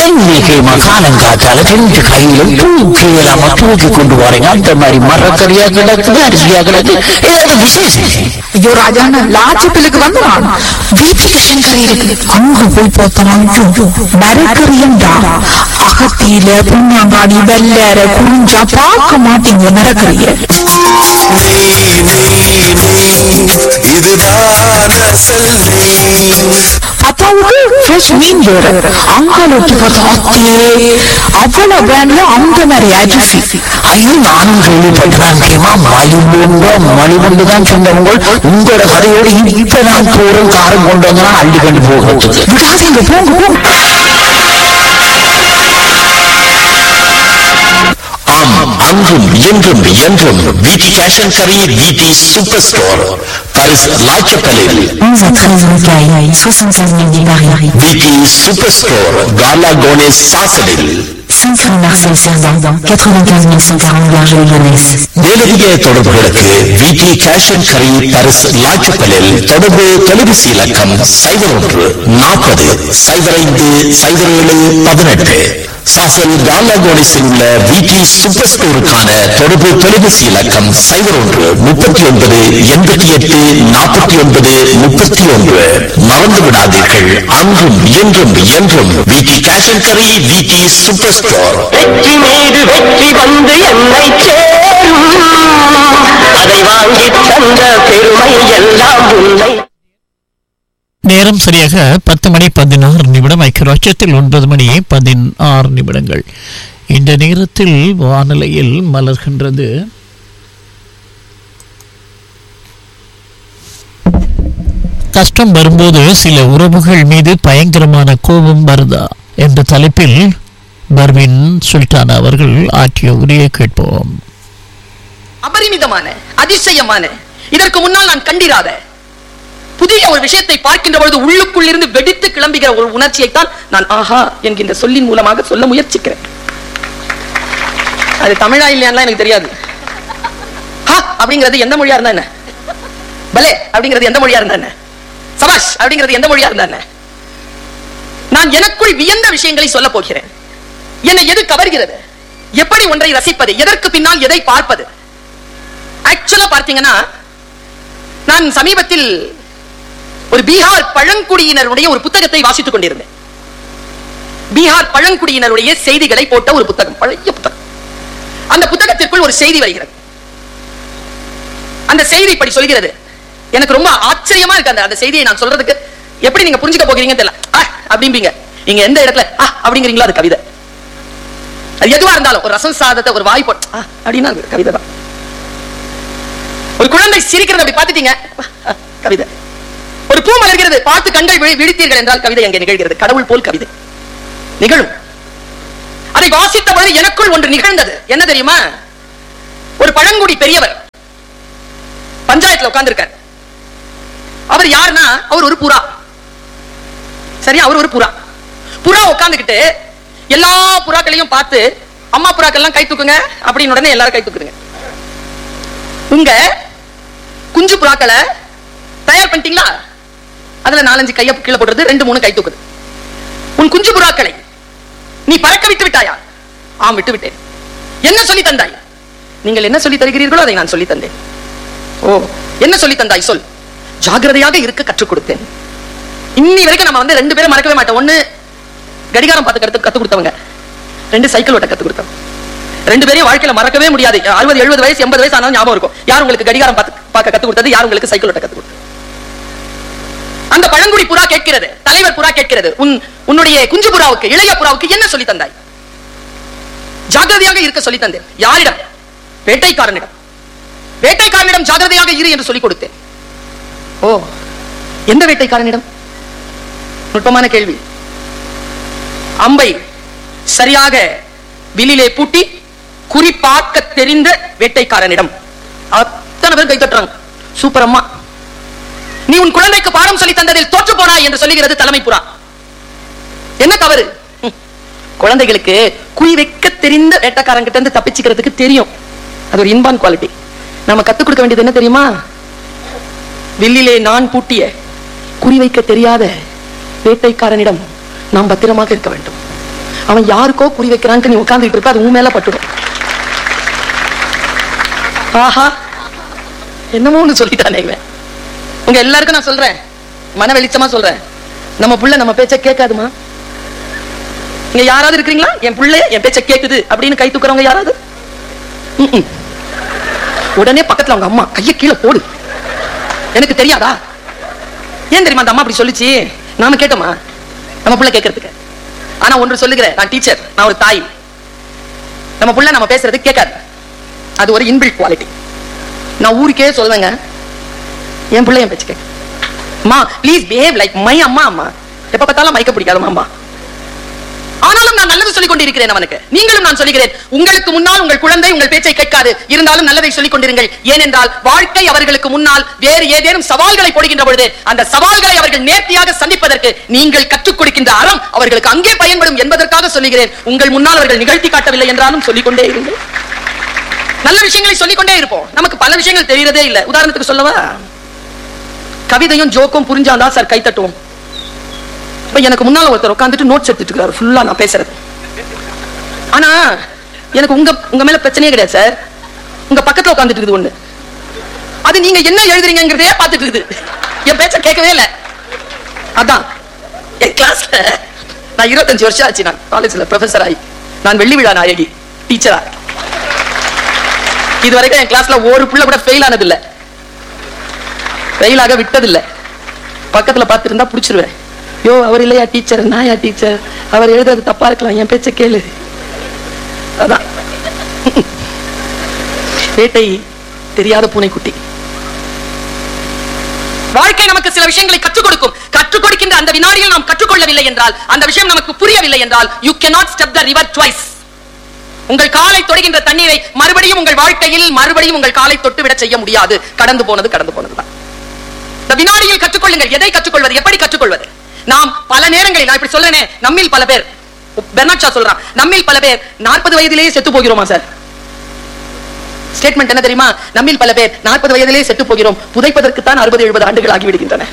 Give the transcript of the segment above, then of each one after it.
இன்னைக்கு மகாலங்காத்தால ரெண்டு கையிலும் தூக்கி இல்லாம தூக்கி கொண்டு போறீங்க அந்த மாதிரி மரக்கறியா கிடக்குது அரிசியா கிடக்கு ஏதாவது விசேஷம் ஐயோ ராஜாண்ணா லாட்சப்பிலுக்கு வந்து நான் வீட்டுக்கு கறி இருக்கு அங்க போய் பார்த்தோம்னா மரக்கறியண்டா அகத்தியில புண்ணாங்காடி வெள்ளற குறிஞ்சா பார்க்க மாட்டீங்க மரக்கறிய இதுதான் அசல் அப்பாவுக்கு ஃப்ரெஷ் மீன் வேற அங்கால ஒட்டி பார்த்தா அத்தியே அவ்வளவு வேன்ல அந்த மாதிரி அரிசி ஐயோ நானும் கேள்விப்பட்டேன் கேமா மலிமுண்ட மலிமுண்டு தான் சொன்னவங்க உங்களோட கதையோடு இப்ப நான் தூரம் காரம் கொண்டு வந்தா அள்ளி கண்டு போகிறதுக்கு விடாதீங்க போங்க போங்க ஆம் அன்றும் இன்றும் என்றும் VT fashion carry VT super store Paris லாச்சப்பலில் 11 à 13 rocailles, 75 000 dix Paris, VT super store காலா கோனேஸ் சாசலில் 5 rue Marcel Cerdan, 95 140 Garges Lyonnaise. மேலதிக தொடர்புகளுக்கு வீட்டி ஃபேஷன் கரி பாரிஸ் லாச்சப்பலில் தொடர்பு தொலைபேசி இலக்கம் சைபர் ஒன்று நாற்பது சைபர் ஐந்து சைபர் ஏழு பதினெட்டு சாசல் காலா கோனேஸில் உள்ள வீட்டி சூப்பர் ஸ்டோருக்கான தொடர்பு தொலைபேசி இலக்கம் சைபர் ஒன்று முப்பத்தி ஒன்பது எண்பத்தி எட்டு நாற்பத்தி ஒன்பது முப்பத்தி ஒன்று மறந்து விடாதீர்கள் அன்றும் என்றும் என்றும் VT fashion carry VT super store வெற்றி மீது வெற்றி வந்து என்னை சேரும் அதை வாங்கி தந்த பெருமை எல்லாம் உன்னை நேரம் சரியாக பத்து மணி பதினாறு நிமிடம் ஐக்கியராட்சத்தில் ஒன்பது மணி பதினாறு நிமிடங்கள் இந்த நேரத்தில் வானிலையில் மலர்கின்றது கஷ்டம் வரும்போது சில உறவுகள் மீது பயங்கரமான கோபம் வருதா என்ற தலைப்பில் பர்வின் சுல்தான் அவர்கள் ஆற்றிய உரையை கேட்போம் அபரிமிதமான அதிசயமான இதற்கு முன்னால் நான் கண்டிராத புதிய ஒரு விஷயத்தை பார்க்கின்ற பொழுது உள்ளுக்குள் இருந்து வெடித்து கிளம்புகிற ஒரு உணர்ச்சியைத்தான் நான் ஆஹா என்கின்ற சொல்லின் மூலமாக சொல்ல முயற்சிக்கிறேன் அது தமிழா இல்லையான்லாம் எனக்கு தெரியாது ஹா அப்படிங்கிறது எந்த மொழியா இருந்தா என்ன பலே அப்படிங்கிறது எந்த மொழியா இருந்தா என்ன சபாஷ் அப்படிங்கிறது எந்த மொழியா இருந்தா என்ன நான் எனக்குள் வியந்த விஷயங்களை சொல்ல போகிறேன் என்னை எது கவர்கிறது எப்படி ஒன்றை ரசிப்பது எதற்கு பின்னால் எதை பார்ப்பது ஆக்சுவலா பார்த்தீங்கன்னா நான் சமீபத்தில் ஒரு பீகார் பழங்குடியினருடைய ஒரு புத்தகத்தை வாசித்துக் கொண்டிருந்தேன் பீகார் பழங்குடியினருடைய செய்திகளை போட்ட ஒரு புத்தகம் பழைய புத்தகம் அந்த புத்தகத்திற்குள் ஒரு செய்தி வருகிறது அந்த செய்தி இப்படி சொல்கிறது எனக்கு ரொம்ப ஆச்சரியமா இருக்கு அந்த அந்த செய்தியை நான் சொல்றதுக்கு எப்படி நீங்க புரிஞ்சுக்க போகிறீங்கன்னு தெரியல ஆ, அப்படிம்பீங்க நீங்க எந்த இடத்துல ஆ, அப்படிங்கிறீங்களோ அது கவிதை அது எதுவா இருந்தாலும் ஒரு ரசம் சாதத்தை ஒரு வாய் போட்டு ஆ, அப்படின்னா அது கவிதை தான் ஒரு குழந்தை சிரிக்கிறது அப்படி பார்த்துட்டீங்க ஆ, கவிதை ஒரு பூ மலர்கிறது பார்த்து கண்கள் விழி- விழித்தீர்கள் என்றால் கவிதை அங்கே நிகழ்கிறது கடவுள் போல் கவிதை நிகழும் அதை வாசித்த பொழுது எனக்குள் ஒன்று நிகழ்ந்தது என்ன தெரியுமா ஒரு பழங்குடி பெரியவர் பஞ்சாயத்துல உட்கார்ந்திருக்கார் அவர் யாருன்னா அவர் ஒரு புறா சரியா அவர் ஒரு புறா புறா உட்கார்ந்துகிட்டு எல்லா புறாக்களையும் பார்த்து அம்மா புறாக்கள்லாம் கை தூக்குங்க அப்படின்னு உடனே எல்லாரும் கை தூக்குதுங்க உங்க குஞ்சு புறாக்களை தயார் பண்ணிட்டீங்களா அதுல நாலஞ்சு கைய கீழே போடுறது ரெண்டு மூணு கை தூக்குது உன் குஞ்சு புறாக்களை நீ பறக்க விட்டு விட்டாயா ஆம் விட்டு விட்டேன் என்ன சொல்லி தந்தாய் நீங்கள் என்ன சொல்லி தருகிறீர்களோ அதை நான் சொல்லி தந்தேன் ஓ என்ன சொல்லி தந்தாய் சொல் ஜாக்கிரதையாக இருக்க கற்றுக் கொடுத்தேன் இன்னி வரைக்கும் நம்ம வந்து ரெண்டு பேரும் மறக்கவே மாட்டோம் ஒண்ணு கடிகாரம் பார்த்து கத்து கத்து கொடுத்தவங்க ரெண்டு சைக்கிள் ஓட்ட கத்து கொடுத்தவங்க ரெண்டு பேரையும் வாழ்க்கையில மறக்கவே முடியாது அறுபது எழுபது வயசு எண்பது வயசு ஆனாலும் ஞாபகம் இருக்கும் யார் உங்களுக்கு கடிகாரம் பார்த்து பார்க்க கத்து கொடுத்தது யார் உங்களுக்கு சைக்கிள் ஓட்ட கத்து கொடுத்தது அந்த பழங்குடி புறா கேட்கிறது தலைவர் புறா கேட்கிறது உன் உன்னுடைய குஞ்சு புறாவுக்கு இளைய புறாவுக்கு என்ன சொல்லி தந்தாய் ஜாக்கிரதையாக இருக்க சொல்லி தந்தேன் யாரிடம் வேட்டைக்காரனிடம் வேட்டைக்காரனிடம் ஜாக்கிரதையாக இரு என்று சொல்லிக் கொடுத்தேன் ஓ எந்த வேட்டைக்காரனிடம் நுட்பமான கேள்வி அம்பை சரியாக வில்லிலே பூட்டி குறிப்பாக்க தெரிந்த வேட்டைக்காரனிடம் அத்தனை பேர் கை தட்டுறாங்க சூப்பர் அம்மா நீ உன் குழந்தைக்கு பாடம் சொல்லி தந்ததில் தோற்று போனாய் என்று சொல்லுகிறது தலைமை புறா என்ன தவறு ஹம். குழந்தைகளுக்கு குறி வைக்க தெரிந்த வேட்டக்காரங்கிட்ட இருந்து தப்பிச்சுக்கிறதுக்கு தெரியும் அது ஒரு இன்பான் குவாலிட்டி நம்ம கத்துக் கொடுக்க வேண்டியது என்ன தெரியுமா வில்லிலே நான் பூட்டிய குறி வைக்க தெரியாத வேட்டைக்காரனிடம் நாம் பத்திரமாக இருக்க வேண்டும் அவன் யாருக்கோ குறி வைக்கிறான்ட்டு நீ உட்கார்ந்துட்டு இருப்ப அது உன் மேல பட்டுடும் ஆஹா என்னமோன்னு சொல்லிட்டானே இவன் உங்க எல்லாருக்கும் நான் சொல்றேன் மன வெளிச்சமா சொல்றேன் நம்ம புள்ள நம்ம பேச்ச கேட்காதுமா இங்க யாராவது இருக்கிறீங்களா என் புள்ள என் பேச்ச கேக்குது அப்படின்னு கை தூக்குறவங்க யாராவது ம்ம். உடனே பக்கத்துல அவங்க அம்மா கைய கீழே போடு எனக்கு தெரியாதா ஏன் தெரியுமா அந்த அம்மா அப்படி சொல்லுச்சு நாம கேட்டோமா நம்ம புள்ள கேட்கறதுக்கு ஆனா ஒன்று சொல்லுகிறேன் நான் டீச்சர் நான் ஒரு தாய் நம்ம புள்ள நம்ம பேசுறது கேட்காது அது ஒரு இன்பில்ட் குவாலிட்டி நான் ஊருக்கே சொல்லுவேங்க என் பிள்ளை என் பேச்சு கேட்க அம்மா ப்ளீஸ் பிஹேவ் லைக் மை அம்மா அம்மா எப்ப பார்த்தாலும் மைக்க பிடிக்காது அம்மா ஆனாலும் நான் நல்லது சொல்லிக் கொண்டிருக்கிறேன் அவனுக்கு நீங்களும் நான் சொல்லுகிறேன் உங்களுக்கு முன்னால் உங்கள் குழந்தை உங்கள் பேச்சை கேட்காது இருந்தாலும் நல்லதை சொல்லிக் கொண்டிருங்கள் ஏனென்றால் வாழ்க்கை அவர்களுக்கு முன்னால் வேறு ஏதேனும் சவால்களை போடுகின்ற பொழுது அந்த சவால்களை அவர்கள் நேர்த்தியாக சந்திப்பதற்கு நீங்கள் கற்றுக் கொடுக்கின்ற அறம் அவர்களுக்கு அங்கே பயன்படும் என்பதற்காக சொல்லுகிறேன் உங்கள் முன்னால் அவர்கள் நிகழ்த்தி காட்டவில்லை என்றாலும் சொல்லிக்கொண்டே இருங்கள் நல்ல விஷயங்களை சொல்லிக்கொண்டே இருப்போம் நமக்கு பல விஷயங்கள் தெரியறதே இல்ல உதாரணத்துக்கு சொல்லவா கவிதையும் ஜோக்கும் புரிஞ்சாதான் சார் கை தட்டுவோம் இப்ப எனக்கு முன்னால ஒருத்தர் உட்காந்துட்டு நோட்ஸ் எடுத்துட்டு இருக்காரு ஃபுல்லா நான் பேசுறது ஆனா எனக்கு உங்க உங்க மேல பிரச்சனையே கிடையாது சார் உங்க பக்கத்துல உட்காந்துட்டு இருக்குது ஒண்ணு அது நீங்க என்ன எழுதுறீங்கிறதே பார்த்துட்டு இருக்குது என் பேச்ச கேட்கவே இல்ல அதான் என் கிளாஸ்ல நான் இருபத்தஞ்சு வருஷம் ஆச்சு நான் காலேஜ்ல ப்ரொஃபசர் ஆகி நான் வெள்ளி விழா நாயகி டீச்சரா இது வரைக்கும் என் கிளாஸ்ல ஒரு புள்ள கூட ஃபெயில் ஆனது இல்ல ஃபெயில் ஆக விட்டது இல்ல பக்கத்துல பார்த்துருந்தா புடிச்சிருவேன் யோ அவர் இல்லையா டீச்சர் நான் யா டீச்சர் அவர் எழுதுறது தப்பா இருக்கலாம் என் பேச்ச கேளு அதான் வேட்டை தெரியாத பூனைக்குட்டி வாழ்க்கை நமக்கு சில விஷயங்களை கற்றுக் கொடுக்கும் கற்றுக் கொடுக்கின்ற அந்த வினாடியில் நாம் கற்றுக்கொள்ளவில்லை என்றால் அந்த விஷயம் நமக்கு புரியவில்லை என்றால் you cannot step the river twice உங்கள் காலை தொடுகின்ற தண்ணீரை மறுபடியும் உங்கள் வாழ்க்கையில் மறுபடியும் உங்கள் காலை தொட்டு விட செய்ய முடியாது கடந்து போனது கடந்து போனதுதான் இந்த வினாடியில் கற்றுக்கொள்ளுங்கள் எதை கற்றுக்கொள்வது எப்படி கற்றுக்கொள்வது நாம் பல நேரங்களில் நான் இப்படி சொல்றேனே நம்மில் பல பேர் பெர்னாட் ஷா சொல்றான் நம்மில் பல பேர் நாற்பது வயதிலேயே செத்து போகிறோமா சார் ஸ்டேட்மெண்ட் என்ன தெரியுமா நம்மில் பல பேர் நாற்பது வயதிலேயே செத்து போகிறோம் புதைப்பதற்கு தான் அறுபது எழுபது ஆண்டுகள் ஆகிவிடுகின்றன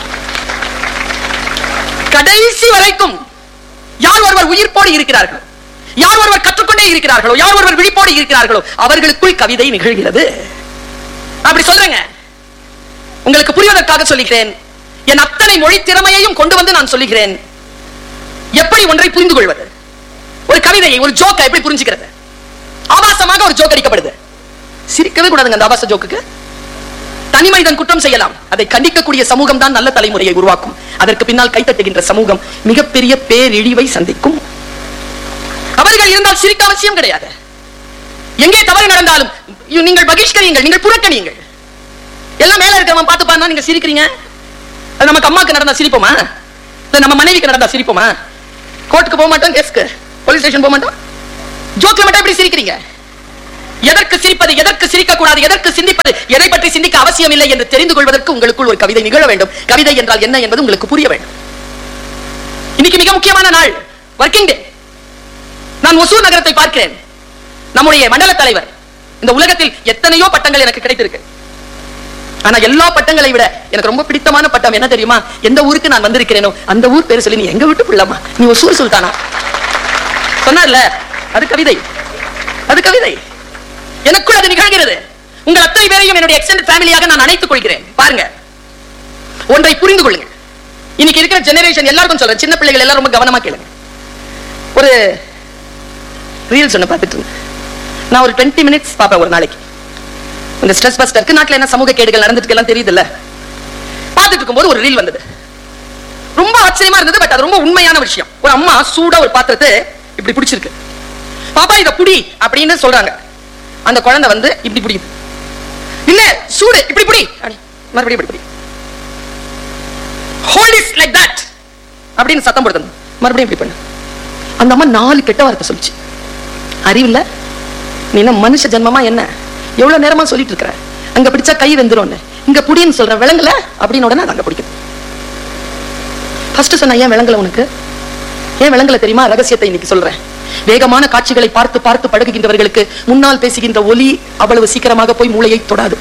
கடைசி வரைக்கும் யார் ஒருவர் உயிர்ப்போடு இருக்கிறார்கள் யார் ஒருவர் கற்றுக்கொண்டே இருக்கிறார்களோ யார் ஒருவர் விழிப்போடு இருக்கிறார்களோ அவர்களுக்குள் கவிதை நிகழ்கிறது அப்படி சொல்றேங்க உங்களுக்கு புரிவதற்காக சொல்லுகிறேன் என் அத்தனை மொழி திறமையையும் கொண்டு வந்து நான் சொல்லுகிறேன் எப்படி ஒன்றை புரிந்து கொள்வது ஒரு கவிதையை ஒரு ஜோக்கை எப்படி புரிஞ்சுக்கிறது ஆபாசமாக ஒரு ஜோக் அடிக்கப்படுது சிரிக்கவே கூடாதுங்க அந்த ஆபாச ஜோக்குக்கு தனி மனிதன் குற்றம் செய்யலாம் அதை கண்டிக்கக்கூடிய சமூகம் தான் நல்ல தலைமுறையை உருவாக்கும் அதற்கு பின்னால் கைத்தட்டுகின்ற சமூகம் மிகப்பெரிய பேரிழிவை சந்திக்கும் அவர்கள் இருந்தால் சிரிக்க அவசியம் கிடையாது எங்கே தவறு நடந்தாலும் இ- நீங்கள் பகிஷ்கரியுங்கள் நீங்கள் புறக்கணியுங்கள் எல்லாம் மேல இருக்கிறவன் பார்த்து பார்த்தா நீங்க சிரிக்கிறீங்க அது நமக்கு அம்மாக்கு நடந்தா சிரிப்போமா இல்ல நம்ம மனைவிக்கு நடந்தா சிரிப்போமா கோர்ட்டுக்கு போக மாட்டோம் கேஸ்க்கு போலீஸ் ஸ்டேஷன் போக மாட்டோம் ஜோக்ல மட்டும் எப்படி சிரிக்கிறீங்க எதற்கு சிரிப்பது எதற்கு சிரிக்க கூடாது எதற்கு சிந்திப்பது எதை பற்றி சிந்திக்க அவசியம் இல்லை என்று தெரிந்து கொள்வதற்கு உங்களுக்குள் ஒரு கவிதை நிகழ வேண்டும் கவிதை என்றால் என்ன என்பது உங்களுக்கு புரிய வேண்டும் இன்னைக்கு மிக முக்கியமான நாள் ஒர்க்கிங் டே நான் ஒசூர் நகரத்தை பார்க்கிறேன் நம்முடைய மண்டல தலைவர் இந்த உலகத்தில் எத்தனையோ பட்டங்கள் எனக்கு கிடைத்திருக்கு ஆனா எல்லா பட்டங்களை விட எனக்கு ரொம்ப பிடித்தமான பட்டம் என்ன தெரியுமா எந்த ஊருக்கு நான் வந்திருக்கிறேனோ அந்த ஊர் பேர் சொல்லி நீ எங்க விட்டு பிள்ளமா நீ ஒசூர் சுல்தானா சொன்னார்ல அது கவிதை அது கவிதை எனக்குள் அது நிகழ்கிறது உங்கள் அத்தனை பேரையும் என்னுடைய எக்ஸ்டெண்டட் ஃபேமிலியாக நான் அணைத்துக் கொள்கிறேன் பாருங்க ஒன்றை புரிந்து கொள்ளுங்கள் இன்னைக்கு இருக்கிற ஜெனரேஷன் எல்லாருக்கும் சொல்றேன் சின்ன பிள்ளைகள் எல்லாம் ரொம்ப கவனமா கேளுங்க ஒரு ரீல்ஸ் ஒன்று பார்த்துட்டு இருந்தேன் நான் ஒரு டுவெண்ட்டி மினிட்ஸ் பார்ப்பேன் ஒரு நாளைக்கு இந்த ஸ்ட்ரெஸ் பஸ்டருக்கு நாட்டில் என்ன சமூக கேடுகள் நடந்துட்டு எல்லாம் தெரியுதுல்ல பார்த்துட்டு இருக்கும்போது ஒரு ரீல் வந்தது ரொம்ப ஆச்சரியமா இருந்தது பட் அது ரொம்ப உண்மையான விஷயம் ஒரு அம்மா சூடா ஒரு பாத்திரத்தை இப்படி பிடிச்சிருக்கு பாப்பா இத புடி அப்படின்னு சொல்றாங்க அந்த குழந்தை வந்து இப்படி பிடிக்குது இல்ல சூடு இப்படி புடி அப்படி, மறுபடியும் இப்படி புடி ஹோல்ட் இஸ் லைக் தட் அப்படின்னு சத்தம் போடுது மறுபடியும் இப்படி பண்ணு அந்த அம்மா நாலு கெட்ட வார்த்தை சொல்லுச்சு அறிவில்ல நீ என்ன மனுஷ ஜென்மமா என்ன எவ்வளவு நேரமா சொல்லிட்டு இருக்கிற அங்க பிடிச்சா கை வெந்துரும் இங்க புடின்னு சொல்ற விலங்குல அப்படின்னு உடனே அது அங்க பிடிக்குது ஃபர்ஸ்ட் சொன்ன ஏன் விலங்குல உனக்கு ஏன் விலங்குல தெரியுமா ரகசியத்தை இன்னைக்கு சொல்றேன் வேகமான காட்சிகளை பார்த்து பார்த்து பழகுகின்றவர்களுக்கு முன்னால் பேசுகின்ற ஒலி அவ்வளவு சீக்கிரமாக போய் மூளையை தொடாது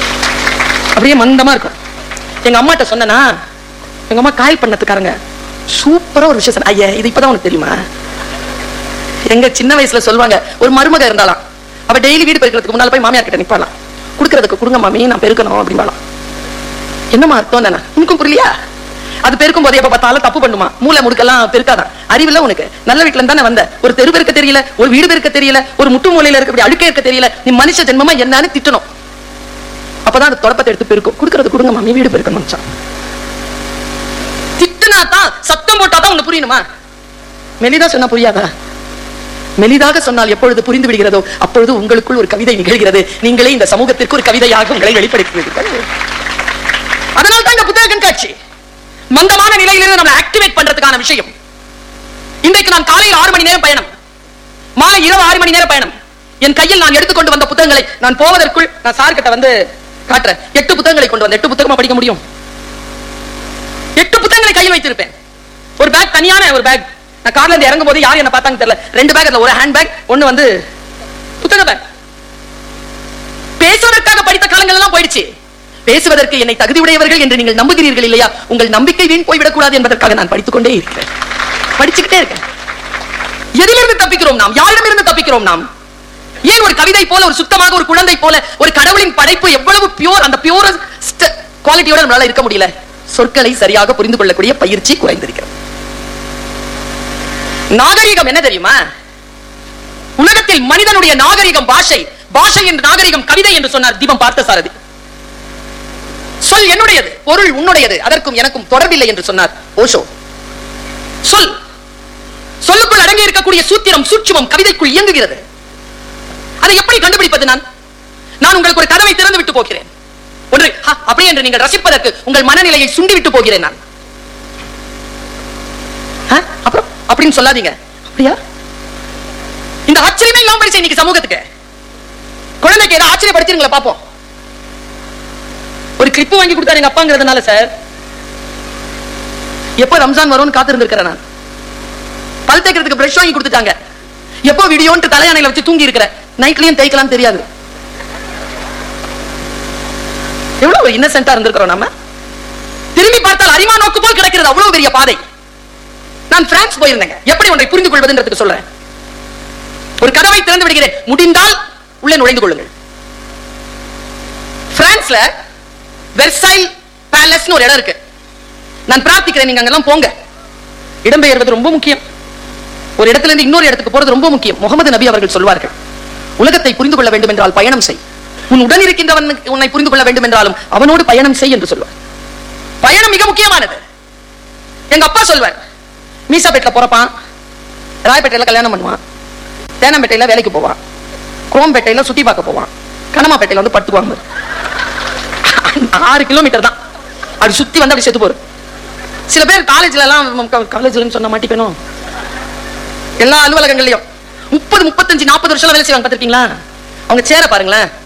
அப்படியே மந்தமா இருக்கும் எங்க அம்மாட்ட சொன்னனா எங்க அம்மா காயல் பண்ணத்துக்காரங்க சூப்பரா ஒரு விஷயம் சொன்ன ஐயா இது இப்பதான் உனக்கு தெரியுமா எங்க சின்ன வயசுல சொல்லுவாங்க ஒரு மருமக இருந்தாலாம் அவ டெய்லி வீடு பெருக்கிறதுக்கு முன்னால போய் மாமியார் கிட்ட நிப்பாளாம் குடுக்கறதுக்கு கொடுங்க மாமி நான் பெருக்கணும் அப்படிம்பாலாம் என்னமா அர்த்தம் தானே உனக்கும் புரியலையா அது பெருக்கும் போது எப்ப பார்த்தாலும் தப்பு பண்ணுமா மூளை முடுக்கெல்லாம் பெருக்காதான் அறிவில்ல உனக்கு நல்ல வீட்டுல தானே வந்த ஒரு தெரு பெருக்க தெரியல ஒரு வீடு பெருக்க தெரியல ஒரு முட்டு மூலையில இருக்க அழுக்க இருக்க தெரியல நீ மனுஷ ஜென்மமா என்னன்னு திட்டணும் அப்பதான் அந்த தொடப்பத்தை எடுத்து பெருக்கும் குடுக்கறது கொடுங்க மாமி வீடு பெருக்கணும் திட்டுனா தான் சத்தம் போட்டா தான் உனக்கு புரியணுமா மெலிதா சொன்னா புரியாதா மெலிதாக சொன்னால் எப்பொழுது புரிந்து விடுகிறதோ அப்பொழுது உங்களுக்குள் ஒரு கவிதை நிகழ்கிறது நீங்களே இந்த சமூகத்திற்கு ஒரு கவிதையாக உங்களை வெளிப்படுத்துவீர்கள் அதனால் தான் இந்த புத்தக கண்காட்சி மந்தமான நிலையிலிருந்து நம்மளை ஆக்டிவேட் பண்றதுக்கான விஷயம் இன்றைக்கு நான் காலையில் ஆறு மணி நேரம் பயணம் மாலை இரவு ஆறு மணி நேரம் பயணம் என் கையில் நான் எடுத்துக்கொண்டு வந்த புத்தகங்களை நான் போவதற்குள் நான் சார் கிட்ட வந்து காட்டுறேன் எட்டு புத்தகங்களை கொண்டு வந்த எட்டு புத்தகமா படிக்க முடியும் எட்டு புத்தகங்களை கையில் வைத்திருப்பேன் ஒரு பேக் தனியான ஒரு பேக் நான் கார்ல இருந்து இறங்கும் போது யார் என்ன பார்த்தாங்க தெரியல ரெண்டு பேக் அதுல ஒரு ஹேண்ட் பேக் ஒண்ணு வந்து புத்தக பேக் பேசுவதற்காக படித்த காலங்கள் எல்லாம் போயிடுச்சு பேசுவதற்கு என்னை தகுதி உடையவர்கள் என்று நீங்கள் நம்புகிறீர்கள் இல்லையா உங்கள் நம்பிக்கை வீண் போய்விடக் கூடாது என்பதற்காக நான் படித்துக் கொண்டே இருக்கிறேன் படிச்சுக்கிட்டே இருக்கேன் எதிலிருந்து தப்பிக்கிறோம் நாம் யாரிடமிருந்து தப்பிக்கிறோம் நாம் ஏன் ஒரு கவிதை போல ஒரு சுத்தமாக ஒரு குழந்தை போல ஒரு கடவுளின் படைப்பு எவ்வளவு பியூர் அந்த பியூரஸ்ட் குவாலிட்டியோட நம்மளால இருக்க முடியல சொற்களை சரியாக புரிந்து கொள்ளக்கூடிய பயிற்சி குறைந்திருக்கிறது நாகரிகம் என்ன தெரியுமா உலகத்தில் மனிதனுடைய நாகரிகம் பாஷை பாஷை என்று நாகரிகம் கவிதை என்று சொன்னார் தீபம் பார்த்த சாரதி சொல் என்னுடையது பொருள் உன்னுடையது அதற்கும் எனக்கும் தொடர்பில்லை என்று சொன்னார் ஓஷோ சொல் சொல்லுக்குள் அடங்கி இருக்கக்கூடிய சூத்திரம் சூட்சுமம் கவிதைக்குள் இயங்குகிறது அதை எப்படி கண்டுபிடிப்பது நான் நான் உங்களுக்கு ஒரு கதவை திறந்து விட்டு போகிறேன் ஒன்று "ஹா, அப்படி என்று நீங்கள் ரசிப்பதற்கு உங்கள் மனநிலையை சுண்டி விட்டு போகிறேன் நான் ஆ, அப்புறம் அப்படின்னு சொல்லாதீங்க அப்படியா இந்த ஆச்சரியமே இல்லாம படிச்ச இன்னைக்கு சமூகத்துக்கு குழந்தைக்கு ஏதாவது ஆச்சரியப்படுத்திருங்களா பாப்போம் ஒரு கிளிப்பு வாங்கி கொடுத்தாரு எங்க அப்பாங்கிறதுனால சார் எப்போ ரம்ஜான் வரும்னு காத்திருந்திருக்கிறேன் நான் பல் தேய்க்கிறதுக்கு பிரஷ் வாங்கி கொடுத்துட்டாங்க எப்போ வீடியோன்ட்டு தலையாணையில வச்சு தூங்கி இருக்கிறேன் நைட்லயும் தேய்க்கலாம் தெரியாது எவ்வளவு இன்னசென்ட்டா இருந்திருக்கிறோம் நம்ம திரும்பி பார்த்தால் அரிமா நோக்கு போல் கிடக்கிறது அவ்வளவு பெரிய பாதை நான் பிரான்ஸ் போயிருந்தேங்க எப்படி ஒன்றை புரிந்து கொள்வதுன்றதுக்கு சொல்றேன் ஒரு கதவை திறந்து விடுகிறேன் முடிந்தால் உள்ளே நுழைந்து கொள்ளுங்கள் பிரான்ஸ்ல வெர்சைல் பேலஸ்னு ஒரு இடம் இருக்கு நான் பிரார்த்திக்கிறேன் நீங்க அங்கெல்லாம் போங்க இடம்பெயர்வது ரொம்ப முக்கியம் ஒரு இடத்துல இருந்து இன்னொரு இடத்துக்கு போறது ரொம்ப முக்கியம் முகமது நபி அவர்கள் சொல்வார்கள் உலகத்தை புரிந்து கொள்ள வேண்டும் என்றால் பயணம் செய் உன் உடன் இருக்கின்றவன் உன்னை புரிந்து கொள்ள வேண்டும் என்றாலும் அவனோடு பயணம் செய் என்று சொல்வார் பயணம் மிக முக்கியமானது எங்க அப்பா சொல்வார் மீசாப்பேட்டில் பிறப்பான் ராயப்பேட்டையில கல்யாணம் பண்ணுவான் தேனாம்பேட்டையில வேலைக்கு போவான் குரோம்பேட்டையில சுத்தி பார்க்க போவான் கனமாப்பேட்டையில வந்து படுத்துக்குவாங்க ஆறு கிலோமீட்டர் தான் அப்படி சுத்தி வந்து அப்படி செத்து போற சில பேர் காலேஜ்ல எல்லாம் காலேஜ்லன்னு சொன்ன மாட்டிக்கணும் எல்லா அலுவலகங்கள்லயும் முப்பது முப்பத்தஞ்சு நாற்பது வருஷம் வேலை செய்வாங்க பார்த்திருக்கீங்களா அவங்க சேர பாருங்களேன்